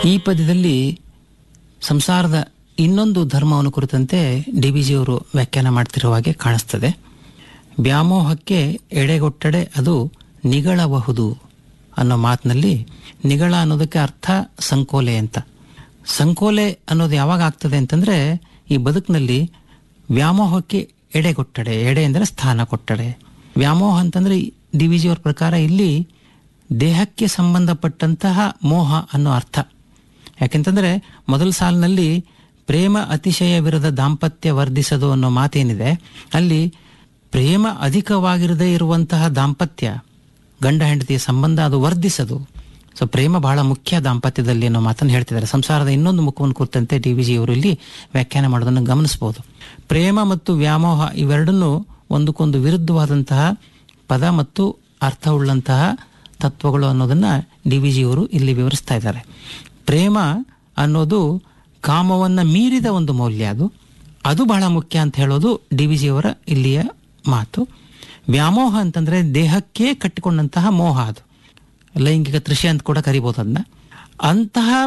ಈ ಪದ್ಯದಲ್ಲಿ ಸಂಸಾರದ ಇನ್ನೊಂದು ಧರ್ಮವನ್ನು ಕುರಿತಂತೆ ಡಿ ಬಿ ಜಿಯವರು ವ್ಯಾಖ್ಯಾನ ಮಾಡ್ತಿರುವ ಹಾಗೆ ಕಾಣಿಸ್ತದೆ ವ್ಯಾಮೋಹಕ್ಕೆ ಎಡೆಗೊಟ್ಟಡೆ ಅದು ನಿಗಳಬಹುದು ಅನ್ನೋ ಮಾತಿನಲ್ಲಿ ನಿಗಳ ಅನ್ನೋದಕ್ಕೆ ಅರ್ಥ ಸಂಕೋಲೆ ಅಂತ ಸಂಕೋಲೆ ಅನ್ನೋದು ಯಾವಾಗ ಆಗ್ತದೆ ಅಂತಂದ್ರೆ ಈ ಬದುಕಿನಲ್ಲಿ ವ್ಯಾಮೋಹಕ್ಕೆ ಎಡೆಗೊಟ್ಟಡೆ ಎಡೆ ಅಂದರೆ ಸ್ಥಾನ ಕೊಟ್ಟಡೆ ವ್ಯಾಮೋಹ ಅಂತಂದ್ರೆ ಡಿ ವಿ ಜಿಯವ್ರ ಪ್ರಕಾರ ಇಲ್ಲಿ ದೇಹಕ್ಕೆ ಸಂಬಂಧಪಟ್ಟಂತಹ ಮೋಹ ಅನ್ನೋ ಅರ್ಥ ಯಾಕೆಂತಂದ್ರೆ ಮೊದಲ ಸಾಲಿನಲ್ಲಿ ಪ್ರೇಮ ಅತಿಶಯವಿರದ ದಾಂಪತ್ಯ ವರ್ಧಿಸದು ಅನ್ನೋ ಮಾತೇನಿದೆ ಅಲ್ಲಿ ಪ್ರೇಮ ಅಧಿಕವಾಗಿರದೇ ಇರುವಂತಹ ದಾಂಪತ್ಯ ಗಂಡ ಹೆಂಡತಿಯ ಸಂಬಂಧ ಅದು ವರ್ಧಿಸದು ಸೊ ಪ್ರೇಮ ಬಹಳ ಮುಖ್ಯ ದಾಂಪತ್ಯದಲ್ಲಿ ಅನ್ನೋ ಮಾತನ್ನು ಹೇಳ್ತಿದ್ದಾರೆ ಸಂಸಾರದ ಇನ್ನೊಂದು ಮುಖವನ್ನು ಕುರಿತಂತೆ ಡಿ ವಿ ಜಿಯವರು ಇಲ್ಲಿ ವ್ಯಾಖ್ಯಾನ ಮಾಡೋದನ್ನು ಗಮನಿಸಬಹುದು ಪ್ರೇಮ ಮತ್ತು ವ್ಯಾಮೋಹ ಇವೆರಡನ್ನು ಒಂದಕ್ಕೊಂದು ವಿರುದ್ಧವಾದಂತಹ ಪದ ಮತ್ತು ಅರ್ಥವುಳ್ಳಂತಹ ತತ್ವಗಳು ಅನ್ನೋದನ್ನ ಡಿ ವಿ ಜಿಯವರು ಇಲ್ಲಿ ವಿವರಿಸ್ತಾ ಇದ್ದಾರೆ ಪ್ರೇಮ ಅನ್ನೋದು ಕಾಮವನ್ನ ಮೀರಿದ ಒಂದು ಮೌಲ್ಯ ಅದು ಅದು ಬಹಳ ಮುಖ್ಯ ಅಂತ ಹೇಳೋದು ಡಿ ವಿ ಜಿಯವರ ಇಲ್ಲಿಯ ಮಾತು ವ್ಯಾಮೋಹ ಅಂತಂದ್ರೆ ದೇಹಕ್ಕೆ ಕಟ್ಟಿಕೊಂಡಂತಹ ಮೋಹ ಅದು ಲೈಂಗಿಕ ತೃಷೆ ಅಂತ ಕೂಡ ಕರಿಬಹುದು ಅದನ್ನ ಅಂತಹ